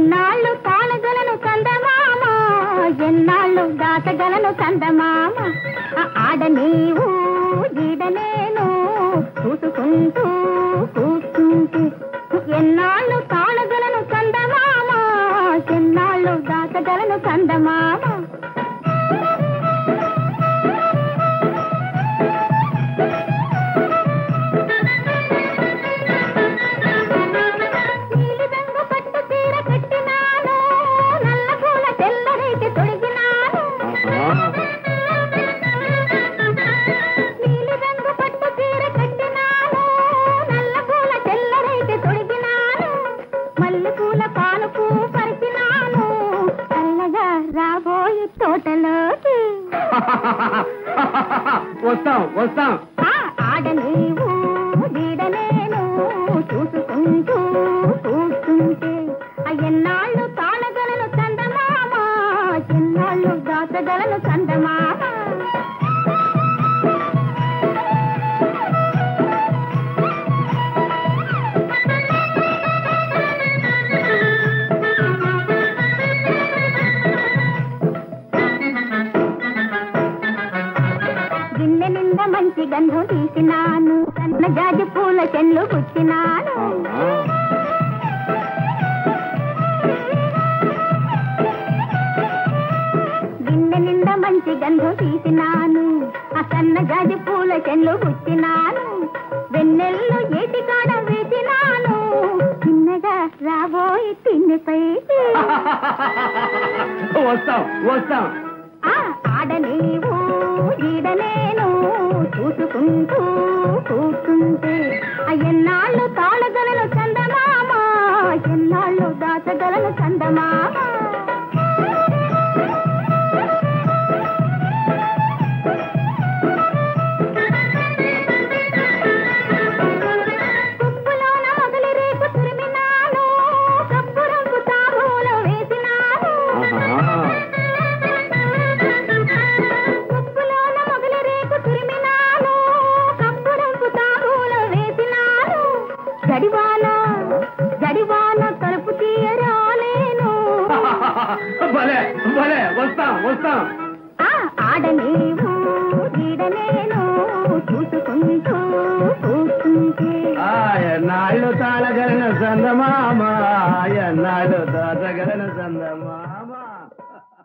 ఎన్నాళ్ళు తాళగలను కందమామ ఎన్నాళ్ళు దాటగలను కందమామ ఆ ఆడ నీవు ఈడ నేను చూసుకుంటూ కూర్చుంటే ఎన్నాళ్ళు తాళగలను కందమామ ఎన్నాళ్ళు దాటగలను కందమామ నీలిరంగు పట్టు చీర కట్టినాను నల్ల పూల తెల్లరైతే తొడిగినాను నీలిరంగు పట్టు చీర కట్టినాను నల్ల పూల తెల్లరైతే తొడిగినాను మల్లె పూల పాలకు పరిచినాను చల్లగా రాబోయి తోటలోకి వస్తాం వస్తాం ఆ ఆడ నీవు వీడ నేను చూసుకుంటూ కూర్చుంటే ఆ ఎన్నాళ్ళు తాళగలను చందమామ ఎన్నాళ్ళు దాచగలను చందమామ గిన్నె నిండా మంచి గంధం తీసినాను సన్న జాజి పూల చెన్లు గుచ్చినాను గిన్నె నిండా మంచి గంధం తీసినాను ఆ సన్న జాజి పూల చెన్లు గుచ్చినాను వెన్నెల్లు ఏటి కాడ వేసినాను చిన్నగా రాబోయి తిన్నెపైకి వస్తాం వస్తాం ఆ ఆడ నీవు ఈడ నేను చూసుకుంటూ కూర్చుంటే ఆ ఎన్నాళ్ళు తాళగలను చందమామ ఎన్నాళ్ళు దాచగలను చందమామ కుప్పులోన మొగలి రేకు తురిమినాను కప్పు రంగు తాబూలో వేసినాను కుప్పులోన మొగలి రేకు తురిమినాను కప్పు రంగు తాబూలో వేసినాను జడివాన జడివాన తలుపు తీయరాలేను భలే భలే వస్తాం వస్తాం ఆ ఆడ నీవు ఈడ నేను చూసుకుంటూ కూర్చుంటే ఆ ఎన్నాళ్ళు తాళగలను చందమామ ఎన్నాళ్ళు దాచగలను చందమామ